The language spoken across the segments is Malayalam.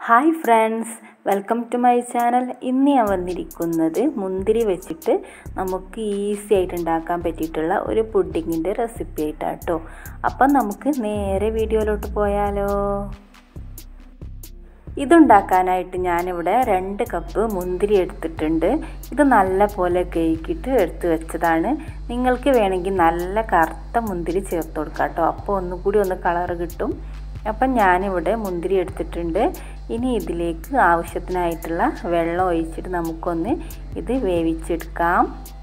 hi friends welcome to my channel ഇന്ന് ഞാൻ വന്നിരിക്കുന്നത് മുന്തിരി വെച്ചിട്ട് നമുക്ക് ഈസി ആയിട്ട് ഉണ്ടാക്കാൻ പറ്റിയിട്ടുള്ള ഒരു പുഡിങ്ങിൻ്റെ റെസിപ്പി ആയിട്ടാണ് കേട്ടോ അപ്പം നമുക്ക് നേരെ വീഡിയോയിലോട്ട് പോയാലോ ഇതുണ്ടാക്കാനായിട്ട് ഞാനിവിടെ രണ്ട് കപ്പ് മുന്തിരി എടുത്തിട്ടുണ്ട് ഇത് നല്ല പോലെ കേക്കിയിട്ട് എടുത്ത് വെച്ചതാണ് നിങ്ങൾക്ക് വേണമെങ്കിൽ നല്ല കറുത്ത മുന്തിരി ചേർത്ത് കൊടുക്കാം കേട്ടോ അപ്പോൾ ഒന്നുകൂടി ഒന്ന് കളർ കിട്ടും അപ്പം ഞാനിവിടെ മുന്തിരി എടുത്തിട്ടുണ്ട് ഇനി ഇതിലേക്ക് ആവശ്യത്തിനായിട്ടുള്ള വെള്ളം ഒഴിച്ചിട്ട് നമുക്കൊന്ന് ഇത് വേവിച്ചെടുക്കാം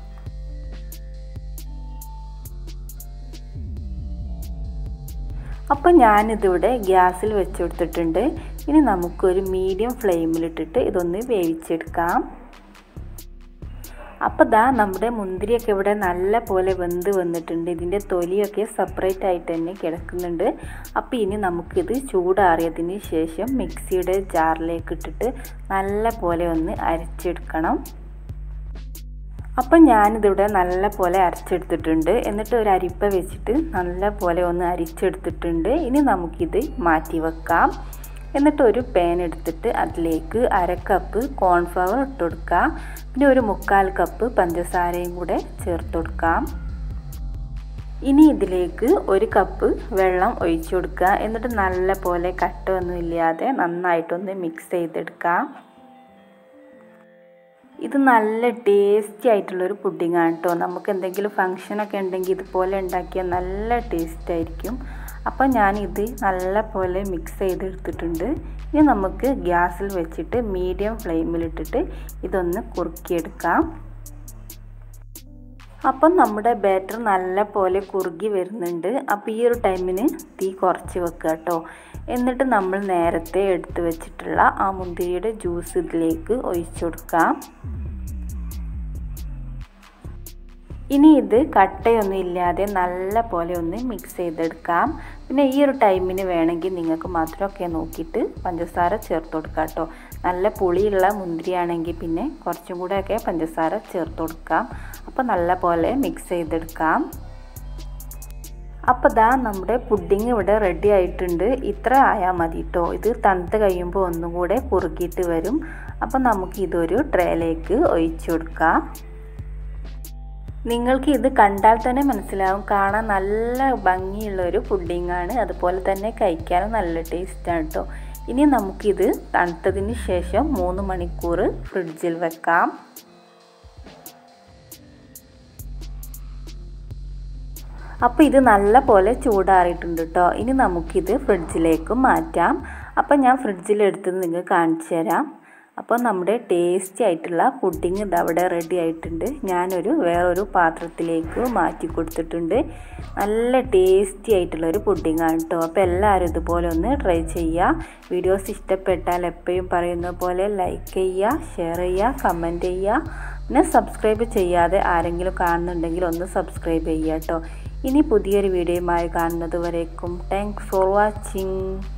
അപ്പം ഞാനിതിവിടെ ഗ്യാസിൽ വെച്ച് കൊടുത്തിട്ടുണ്ട് ഇനി നമുക്കൊരു മീഡിയം ഫ്ലെയിമിലിട്ടിട്ട് ഇതൊന്ന് വേവിച്ചെടുക്കാം അപ്പോൾ ദാ നമ്മുടെ മുന്തിരിയൊക്കെ ഇവിടെ നല്ല പോലെ വെന്ത് വന്നിട്ടുണ്ട് ഇതിൻ്റെ തൊലിയൊക്കെ സെപ്പറേറ്റ് ആയിട്ട് തന്നെ കിടക്കുന്നുണ്ട് അപ്പോൾ ഇനി നമുക്കിത് ചൂടാറിയതിന് ശേഷം മിക്സിയുടെ ജാറിലേക്ക് ഇട്ടിട്ട് നല്ല പോലെ ഒന്ന് അരച്ചെടുക്കണം അപ്പം ഞാനിതിവിടെ നല്ല പോലെ അരച്ചെടുത്തിട്ടുണ്ട് എന്നിട്ട് ഒരു അരിപ്പ വെച്ചിട്ട് നല്ല പോലെ ഒന്ന് അരിച്ചെടുത്തിട്ടുണ്ട് ഇനി നമുക്കിത് മാറ്റി വെക്കാം എന്നിട്ട് ഒരു പാൻ എടുത്തിട്ട് അതിലേക്ക് അര കപ്പ് കോൺഫ്ലവർ ഇട്ട് കൊടുക്കാം പിന്നെ ഒരു മുക്കാൽ കപ്പ് പഞ്ചസാരയും കൂടെ ചേർത്ത് കൊടുക്കാം ഇനി ഇതിലേക്ക് ഒരു കപ്പ് വെള്ളം ഒഴിച്ചു കൊടുക്കുക എന്നിട്ട് നല്ല പോലെ കട്ടൊന്നും ഇല്ലാതെ നന്നായിട്ടൊന്ന് മിക്സ് ചെയ്തെടുക്കാം ഇത് നല്ല ടേസ്റ്റി ആയിട്ടുള്ളൊരു പുഡിങ്ങാണ് കേട്ടോ നമുക്ക് എന്തെങ്കിലും ഫങ്ഷനൊക്കെ ഉണ്ടെങ്കിൽ ഇതുപോലെ ഉണ്ടാക്കിയാൽ നല്ല ടേസ്റ്റ് ആയിരിക്കും അപ്പോൾ ഞാനിത് നല്ല പോലെ മിക്സ് ചെയ്തെടുത്തിട്ടുണ്ട് ഇനി നമുക്ക് ഗ്യാസിൽ വെച്ചിട്ട് മീഡിയം ഫ്ലെയിമിലിട്ടിട്ട് ഇതൊന്ന് കുറുക്കിയെടുക്കാം അപ്പം നമ്മുടെ ബാറ്റർ നല്ല പോലെ കുറുകി വരുന്നുണ്ട് അപ്പോൾ ഈ ഒരു ടൈമിന് തീ കുറച്ച് വെക്കുക കേട്ടോ എന്നിട്ട് നമ്മൾ നേരത്തെ എടുത്തു വെച്ചിട്ടുള്ള ആ മുന്തിരിയുടെ ജ്യൂസ് ഇതിലേക്ക് ഒഴിച്ചു കൊടുക്കാം ഇനി ഇത് കട്ടയൊന്നും ഇല്ലാതെ നല്ല പോലെ ഒന്ന് മിക്സ് ചെയ്തെടുക്കാം പിന്നെ ഈ ഒരു ടൈമിന് വേണമെങ്കിൽ നിങ്ങൾക്ക് മധുരമൊക്കെ നോക്കിയിട്ട് പഞ്ചസാര ചേർത്ത് കൊടുക്കാം കേട്ടോ നല്ല പുളിയുള്ള മുന്തിരിയാണെങ്കിൽ പിന്നെ കുറച്ചും കൂടെയൊക്കെ പഞ്ചസാര ചേർത്ത് കൊടുക്കാം അപ്പോൾ നല്ല പോലെ മിക്സ് ചെയ്തെടുക്കാം അപ്പോൾ ദാ നമ്മുടെ പുഡിങ് ഇവിടെ റെഡി ആയിട്ടുണ്ട് ഇത്ര ആയാൽ മതി കേട്ടോ ഇത് തണുത്ത് കഴിയുമ്പോൾ ഒന്നും കൂടെ കുറുകിയിട്ട് വരും അപ്പോൾ നമുക്ക് ഇതൊരു ട്രേയിലേക്ക് ഒഴിച്ചു കൊടുക്കാം നിങ്ങൾക്ക് ഇത് കണ്ടാൽ തന്നെ മനസ്സിലാവും കാണാൻ നല്ല ഭംഗിയുള്ള ഒരു പുഡിങ്ങാണ് അതുപോലെ തന്നെ കഴിക്കാനും നല്ല ടേസ്റ്റാണ് കേട്ടോ ഇനി നമുക്കിത് തണുത്തതിന് ശേഷം മൂന്ന് മണിക്കൂർ ഫ്രിഡ്ജിൽ വെക്കാം അപ്പോൾ ഇത് നല്ല പോലെ ചൂടാറിയിട്ടുണ്ട് കേട്ടോ ഇനി നമുക്കിത് ഫ്രിഡ്ജിലേക്ക് മാറ്റാം അപ്പോൾ ഞാൻ ഫ്രിഡ്ജിലെടുത്ത് നിങ്ങൾക്ക് കാണിച്ചു തരാം അപ്പോൾ നമ്മുടെ ടേസ്റ്റി ആയിട്ടുള്ള പുഡിങ് ഇത് അവിടെ റെഡി ആയിട്ടുണ്ട് ഞാനൊരു വേറൊരു പാത്രത്തിലേക്ക് മാറ്റി കൊടുത്തിട്ടുണ്ട് നല്ല ടേസ്റ്റി ആയിട്ടുള്ള ഒരു പുഡിങ്ങാണ് കേട്ടോ അപ്പോൾ എല്ലാവരും ഇതുപോലെ ഒന്ന് ട്രൈ ചെയ്യുക വീഡിയോസ് ഇഷ്ടപ്പെട്ടാൽ എപ്പോഴും പറയുന്ന പോലെ ലൈക്ക് ചെയ്യുക ഷെയർ ചെയ്യുക കമൻറ്റ് ചെയ്യുക പിന്നെ സബ്സ്ക്രൈബ് ചെയ്യാതെ ആരെങ്കിലും കാണുന്നുണ്ടെങ്കിൽ ഒന്ന് സബ്സ്ക്രൈബ് ചെയ്യുക കേട്ടോ ഇനി പുതിയൊരു വീഡിയോയുമായി കാണുന്നത് വരേക്കും താങ്ക്സ് ഫോർ വാച്ചിങ്